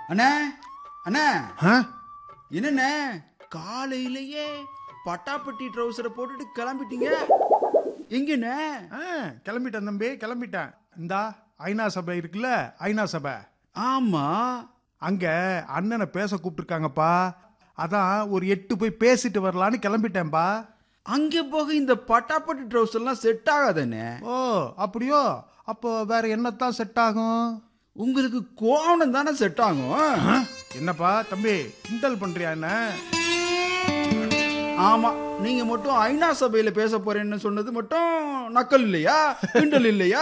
அண்ணே அண்ணே ஆ? என்னண்ணே காலையிலேயே பட்டாப்பட்டி ட்ரௌசரை போட்டுட்டு கிளம்பிட்டீங்க எங்கண்ணே ஆ, கிளம்பிட்டேன் தம்பி கிளம்பிட்டேன் இந்தா ஐநா சபை இருக்குல்ல ஐநா சபை ஆமா அங்க அண்ணனை பேச கூப்பிட்டுருக்காங்கப்பா அதான் ஒரு எட்டு போய் பேசிட்டு வரலான்னு கிளம்பிட்டேன்பா அங்கே போக இந்த பட்டாப்பட்டி ட்ரௌசர்லாம் செட் ஆகாதண்ணே ஓ அப்படியோ அப்போ வேற என்னத்தான் செட் ஆகும் உங்களுக்கு கோவணம் தானே செட் ஆகும் ஆ? என்னப்பா தம்பி கிண்டல் பண்றியா என்ன ஆமா நீங்க மட்டும் ஐநா சபையில பேச போறேன்னு சொன்னது மட்டும் நக்கல் இல்லையா கிண்டல் இல்லையா